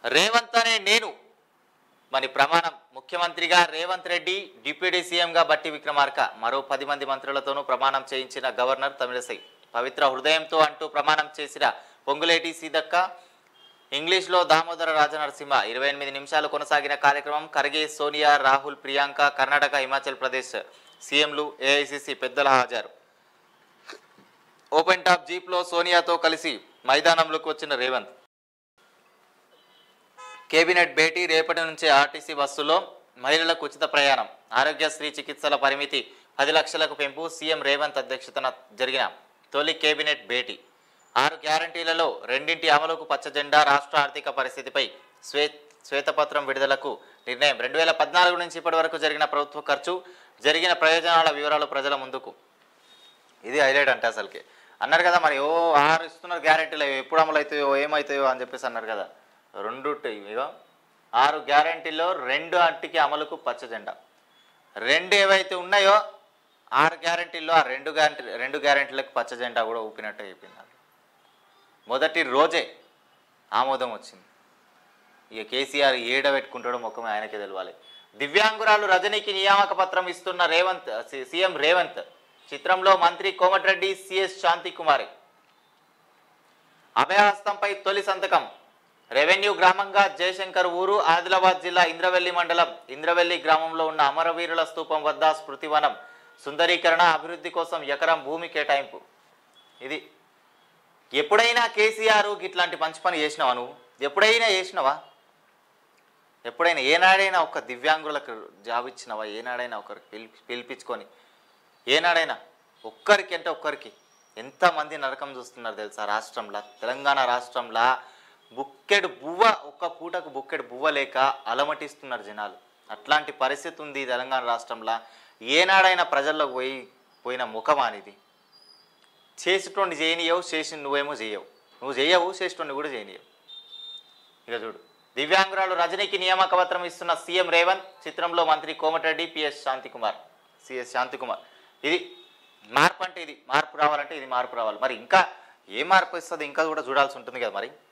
రేవంత్ అనే నేను మరి ప్రమాణం ముఖ్యమంత్రిగా రేవంత్ రెడ్డి డిప్యూటీ సీఎంగా బట్టి విక్రమార్క మరో పది మంది మంత్రులతోనూ ప్రమాణం చేయించిన గవర్నర్ తమిళసై పవిత్ర హృదయంతో అంటూ ప్రమాణం చేసిన పొంగులేటి సీదక్క ఇంగ్లీష్లో దామోదర రాజనరసింహ ఇరవై ఎనిమిది నిమిషాలు కొనసాగిన కార్యక్రమం ఖర్గే సోనియా రాహుల్ ప్రియాంక కర్ణాటక హిమాచల్ ప్రదేశ్ సీఎంలు ఏఐసిసి పెద్దల హాజరు ఓపెన్ టాప్ జీప్లో సోనియాతో కలిసి మైదానంలోకి వచ్చిన రేవంత్ కేబినెట్ భేటీ రేపటి నుంచి ఆర్టీసీ బస్సులో మహిళలకు ఉచిత ప్రయాణం ఆరోగ్యశ్రీ చికిత్సల పరిమితి పది లక్షలకు పెంపు సీఎం రేవంత్ అధ్యక్షతన జరిగిన తొలి కేబినెట్ భేటీ ఆరు గ్యారంటీలలో రెండింటి అమలుకు పచ్చ జెండా రాష్ట్ర ఆర్థిక పరిస్థితిపై శ్వే శ్వేతపత్రం విడుదలకు నిర్ణయం రెండు వేల పద్నాలుగు నుంచి ఇప్పటి వరకు జరిగిన ప్రభుత్వ ఖర్చు జరిగిన ప్రయోజనాల వివరాలు ప్రజల ముందుకు ఇది హైలైట్ అంటే అసలుకి అన్నారు కదా మరి ఓ ఆరు ఇస్తున్నారు గ్యారెంటీలు అవి ఎప్పుడు అమలు అవుతాయో ఏమవుతాయో అని చెప్పేసి అన్నారు కదా రెండు ఇగో ఆరు గ్యారెంటీల్లో రెండు అంటికి అమలుకు పచ్చ జెండా రెండు ఏవైతే ఉన్నాయో ఆరు గ్యారెంటీల్లో ఆ రెండు గ్యారెంటీ రెండు గ్యారెంటీలకు పచ్చ జెండా కూడా ఊపినట్టు అయిపోయింది అందులో. మొదటి రోజే ఆమోదం వచ్చింది ఇక కేసీఆర్ ఏడ పెట్టుకుంటాడో ముఖమే ఆయనకే తెలవాలి దివ్యాంగురాలు రజనీకి నియామక పత్రం ఇస్తున్న రేవంత్ సి- సీఎం రేవంత్ చిత్రంలో మంత్రి కోమటిరెడ్డి సిఎస్ శాంతి కుమారి అభయహస్తంపై తొలి సంతకం రెవెన్యూ గ్రామంగా జయశంకర్ ఊరు ఆదిలాబాద్ జిల్లా ఇంద్రవెల్లి మండలం ఇంద్రవెల్లి గ్రామంలో ఉన్న అమరవీరుల స్తూపం వద్ద స్మృతివనం సుందరీకరణ అభివృద్ధి కోసం ఎకరం భూమి కేటాయింపు ఇది ఎప్పుడైనా కేసీఆర్ ఇట్లాంటి మంచి పని చేసినావా నువ్వు ఎప్పుడైనా చేసినావా ఎప్పుడైనా ఏనాడైనా ఒక దివ్యాంగులకు జాబ్ ఇచ్చినావా ఏనాడైనా ఒకరికి పిలిపి పిలిపించుకొని ఏనాడైనా ఒక్కరికి అంటే ఒక్కరికి ఎంతమంది నరకం చూస్తున్నారు తెలుసా రాష్ట్రంలో తెలంగాణ రాష్ట్రంలో బుక్కెడు బువ్వ ఒక్క పూటకు బుక్కెడు బువ్వ లేక అలమటిస్తున్నారు జనాలు అట్లాంటి పరిస్థితి ఉంది తెలంగాణ రాష్ట్రంలో ఏనాడైనా ప్రజల్లోకి పోయి పోయిన ముఖమానిది చేసేటోండి చేయనియవు చేసి నువ్వేమో చేయవు నువ్వు చేయవు చేసేటోండి కూడా చేయనియవు ఇక చూడు దివ్యాంగురాలు రజనీకి నియామక పత్రం ఇస్తున్న సీఎం రేవంత్ చిత్రంలో మంత్రి కోమటిరెడ్డి పిఎస్ శాంతికుమార్ సిఎస్ శాంతికుమార్ ఇది మార్పు అంటే ఇది మార్పు రావాలంటే ఇది మార్పు రావాలి మరి ఇంకా ఏ మార్పు ఇస్తుంది ఇంకా కూడా చూడాల్సి ఉంటుంది కదా మరి